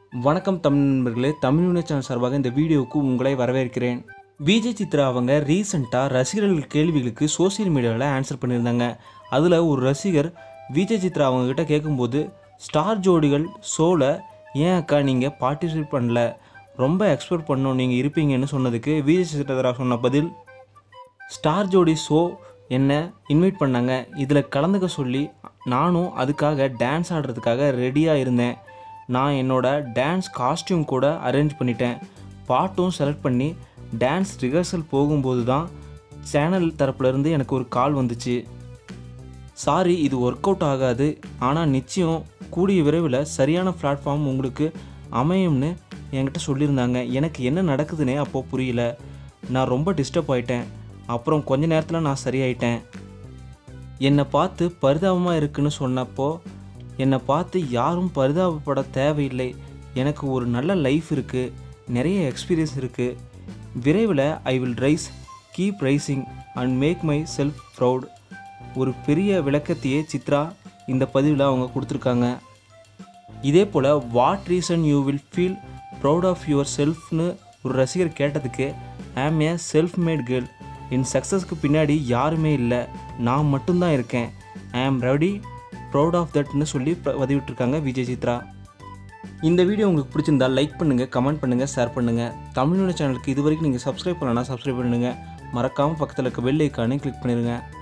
வணக்கம் தமிழ் நண்பர்களே Tamil unit channel சார்பாக இந்த வீடியோவுக்கு உங்களை வரவேற்கிறேன் விஜய் சித்ரா அவங்க ரீசெண்டாக ரசிகர்கள் கேள்விகளுக்கு சோஷியல் மீடியாவில் ஆன்சர் பண்ணியிருந்தாங்க அதில் ஒரு ரசிகர் விஜய் சித்ரா அவங்கக்கிட்ட கேட்கும்போது ஸ்டார் ஜோடிகள் ஷோவில் ஏன் அக்கா நீங்கள் பார்ட்டிசிபேட் பண்ணல ரொம்ப எக்ஸ்பெக்ட் பண்ணோம் நீங்கள் இருப்பீங்கன்னு சொன்னதுக்கு விஜய் சித்ரா சொன்ன பதில் ஸ்டார் ஜோடி ஷோ என்னை இன்வைட் பண்ணாங்க இதில் கலந்துக்க சொல்லி நானும் அதுக்காக டான்ஸ் ஆடுறதுக்காக ரெடியாக இருந்தேன் நான் என்னோட டான்ஸ் காஸ்டியூம் கூட அரேஞ்ச் பண்ணிட்டேன் பாட்டும் செலக்ட் பண்ணி டான்ஸ் ரிஹர்சல் போகும்போது தான் சேனல் தரப்புலேருந்து எனக்கு ஒரு கால் வந்துச்சு சாரி இது ஒர்க் அவுட் ஆகாது ஆனால் நிச்சயம் கூடிய விரைவில் சரியான பிளாட்ஃபார்ம் உங்களுக்கு அமையும்னு என்கிட்ட சொல்லியிருந்தாங்க எனக்கு என்ன நடக்குதுன்னே அப்போது புரியல நான் ரொம்ப டிஸ்டர்ப் ஆயிட்டேன் அப்புறம் கொஞ்ச நேரத்தில் நான் சரியாயிட்டேன் என்னை பார்த்து பரிதாபமாக இருக்குன்னு சொன்னப்போ என்னை பார்த்து யாரும் பரிதாபப்பட தேவையில்லை எனக்கு ஒரு நல்ல லைஃப் இருக்குது நிறைய எக்ஸ்பீரியன்ஸ் இருக்குது விரைவில் I will rise keep rising and make myself proud ஒரு பெரிய விளக்கத்தையே சித்ரா இந்த பதிவில் அவங்க கொடுத்துருக்காங்க இதே போல் what reason you will feel proud of your செல்ஃப்னு ஒரு ரசிகர் கேட்டதுக்கு I'm a self made girl என் சக்ஸஸ்க்கு பின்னாடி யாருமே இல்லை நான் மட்டும்தான் இருக்கேன் ஐ ஆம் ரெடி ப்ரௌட் ஆஃப் தட்னு சொல்லி ப- பதிவிட்டிருக்காங்க விஜய் சித்ரா இந்த வீடியோ உங்களுக்கு பிடிச்சிருந்தா லைக் பண்ணுங்கள் கமெண்ட் பண்ணுங்கள் ஷேர் பண்ணுங்கள் தமிழோட சேனலுக்கு இது வரைக்கும் நீங்கள் சப்ஸ்கிரைப் பண்ணலன்னா சப்ஸ்கிரைப் பண்ணுங்கள் மறக்காமல் பக்கத்தில் இருக்க பெல் ஐக்கானே கிளிக் பண்ணிடுங்க